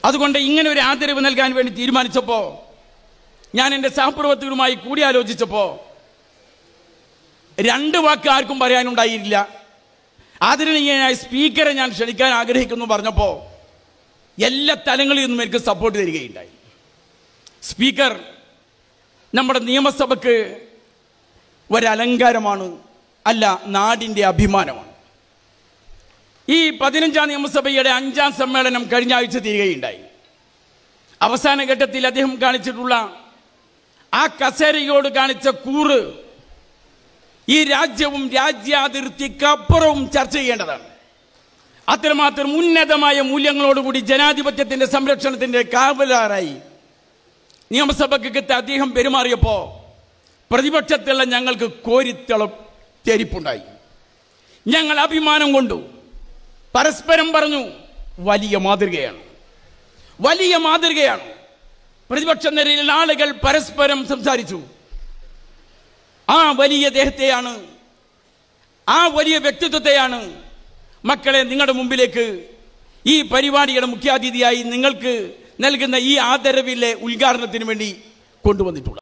അതുകൊണ്ട് ഇങ്ങനെ ഒരു ആദരവ് നൽകാൻ വേണ്ടി തീരുമാനിച്ചപ്പോ ഞാൻ എൻ്റെ സഹപ്രവർത്തകരുമായി കൂടിയാലോചിച്ചപ്പോ രണ്ട് വാക്ക് ആർക്കും പറയാനുണ്ടായില്ല ആദരണീയനായ സ്പീക്കറെ ഞാൻ ക്ഷണിക്കാൻ ആഗ്രഹിക്കുന്നു പറഞ്ഞപ്പോ എല്ലാ തലങ്ങളിൽ നിന്നും എനിക്ക് സപ്പോർട്ട് തരികയുണ്ടായി സ്പീക്കർ നമ്മുടെ നിയമസഭയ്ക്ക് ഒരലങ്കാരമാണ് അല്ല നാടിൻ്റെ അഭിമാനമാണ് ഈ പതിനഞ്ചാം നിയമസഭയുടെ അഞ്ചാം സമ്മേളനം കഴിഞ്ഞ ആഴ്ച തീരുകയുണ്ടായി അവസാന ഘട്ടത്തിൽ അദ്ദേഹം കാണിച്ചിട്ടുള്ള ആ കസേരയോട് കാണിച്ച കൂറ് ഈ രാജ്യവും രാജ്യാതിർത്തിക്കപ്പുറവും ചർച്ച ചെയ്യേണ്ടതാണ് അത്രമാത്രം ഉന്നതമായ മൂല്യങ്ങളോടുകൂടി ജനാധിപത്യത്തിന്റെ സംരക്ഷണത്തിന്റെ കാവലാറായി നിയമസഭയ്ക്കകത്ത് അദ്ദേഹം പെരുമാറിയപ്പോ പ്രതിപക്ഷത്തുള്ള ഞങ്ങൾക്ക് കോരിത്തള തെരിപ്പുണ്ടായി ഞങ്ങൾ അഭിമാനം കൊണ്ടു പരസ്പരം പറഞ്ഞു വലിയ മാതൃകയാണ് വലിയ മാതൃകയാണ് പ്രതിപക്ഷ നിരയിൽ ആളുകൾ പരസ്പരം സംസാരിച്ചു ആ വലിയ ദേഹത്തെയാണ് ആ വലിയ വ്യക്തിത്വത്തെയാണ് മക്കളെ നിങ്ങളുടെ മുമ്പിലേക്ക് ഈ പരിപാടിയുടെ മുഖ്യാതിഥിയായി നിങ്ങൾക്ക് നൽകുന്ന ഈ ആദരവിലെ ഉദ്ഘാടനത്തിന് വേണ്ടി കൊണ്ടുവന്നിട്ടുള്ളത്